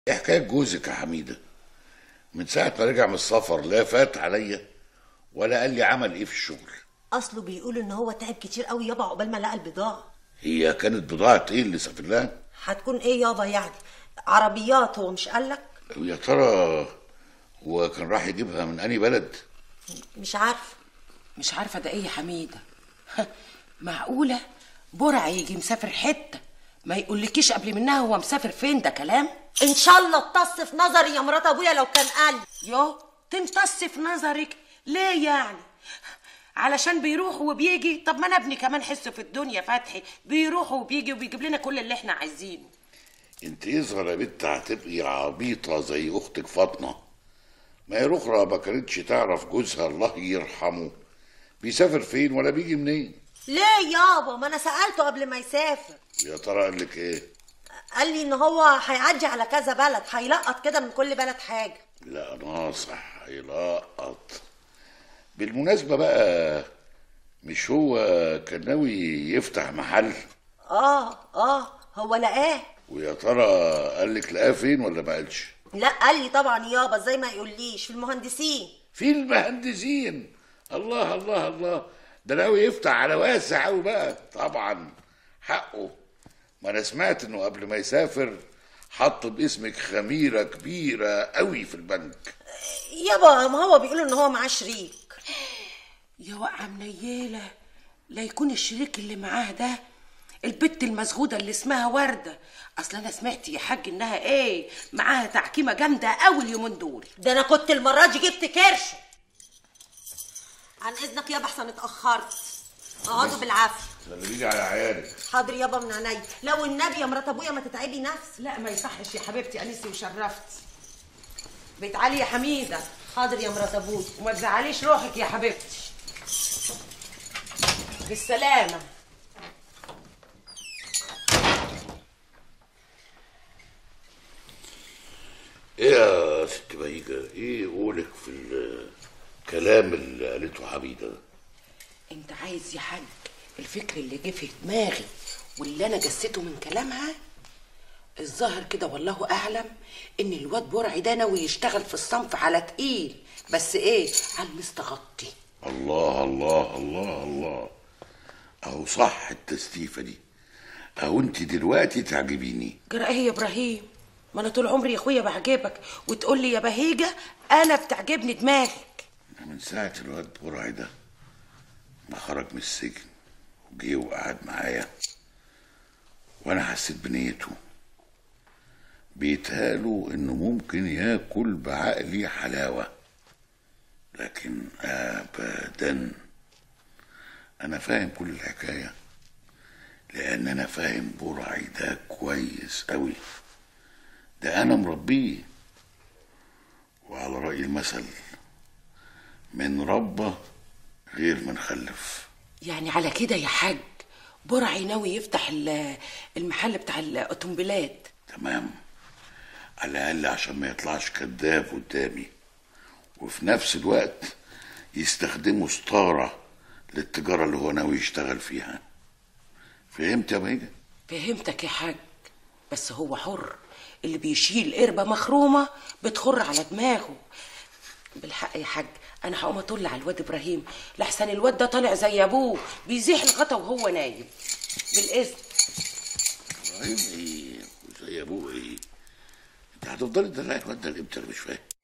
ايه حكايه جوزك يا حميده من ساعه ما رجع من السفر لا فات عليا ولا قال لي عمل ايه في الشغل اصله بيقول ان هو تعب كتير قوي يابا عقبال ما لقى البضاعه هي كانت بضاعه ايه اللي سافر لها هتكون ايه يابا يعني عربيات هو مش قالك يا ترى هو كان راح يجيبها من انهي بلد مش عارف مش عارفه ده ايه يا حميده معقوله برع يجي مسافر حته ما يقولكيش قبل منها هو مسافر فين ده كلام ان شاء الله اتص في نظري يا مرات ابويا لو كان قال يو تمتص في نظرك ليه يعني علشان بيروح وبيجي طب ما انا ابني كمان حسه في الدنيا فتحي بيروح وبيجي وبيجيب لنا كل اللي احنا عايزينه انت يظهر يا بنت هتبقي عبيطه زي اختك فاطمه ما هي رخرة ما كانتش تعرف جوزها الله يرحمه بيسافر فين ولا بيجي منين ليه يابا ما انا سالته قبل ما يسافر يا ترى قال لك ايه قال لي ان هو هيعدي على كذا بلد هيلقط كده من كل بلد حاجه لا ناصح هيلقط بالمناسبة بقى مش هو كان ناوي يفتح محل اه اه هو لقاه ويا ترى قال لك لقاه فين ولا ما قالش لا قال لي طبعا يابا زي ما يقوليش في المهندسين في المهندسين الله الله الله ده ناوي يفتح على واسع قوي بقى طبعا حقه ما انا سمعت انه قبل ما يسافر حط باسمك خميره كبيره قوي في البنك يابا ما هو بيقول ان هو معاه شريك يا واقعه منيله لا يكون الشريك اللي معاه ده البت المسغوده اللي اسمها ورده اصل انا سمعت يا حاج انها ايه معاها تعكيمه جامده قوي اليومين دول ده انا كنت المره دي جبت كرش عن اذنك يابا احسن اتاخرت اقعدوا بالعافيه خليني على عيالك حاضر يابا من عينيا لو النبي يا مرات ابويا ما تتعبي نفسك لا ما يصحش يا حبيبتي انسي وشرفت بيت علي يا حميده حاضر يا مرات ابويا وما تزعليش روحك يا حبيبتي بالسلامه ايه يا ست بهيجة ايه قولك في الكلام اللي قالته حميدة ده انت عايز يا حاج الفكر اللي جه في دماغي واللي انا جسيته من كلامها الظاهر كده والله اعلم ان الواد برعي ده ناوي يشتغل في الصنف على تقيل بس ايه على المستغطي الله الله الله الله اهو صح التستيفة دي اهو انت دلوقتي تعجبيني جرى ايه يا ابراهيم ما انا طول عمري يا اخويا بعجبك وتقول لي يا بهيجه انا بتعجبني دماغك أنا من ساعة الواد برعي ده ما خرج من السجن وجه وقعد معايا وانا حسيت بنيته بيتهاله انه ممكن ياكل بعقلي حلاوة لكن ابدا انا فاهم كل الحكاية لان انا فاهم برعي ده كويس قوي ده انا مربيه وعلى رأي المثل من ربى غير من خلف يعني على كده يا حاج برعي ناوي يفتح ال- المحل بتاع الاوتومبيلات تمام على الأقل عشان ما يطلعش كذاب قدامي وفي نفس الوقت يستخدموا ستارة للتجارة اللي هو ناوي يشتغل فيها فهمت يا بهيجة؟ فهمتك يا حاج بس هو حر اللي بيشيل قربة مخرومة بتخر على دماغه بالحق يا حاج انا هقوم اطل على الواد ابراهيم لحسن الواد ده طالع زي ابوه بيزيح الغطا وهو نايم بالاذن ابراهيم ايه وزي ابوه ايه انت هتفضلي تدلعي الواد ده لامتى أنا مش فاهم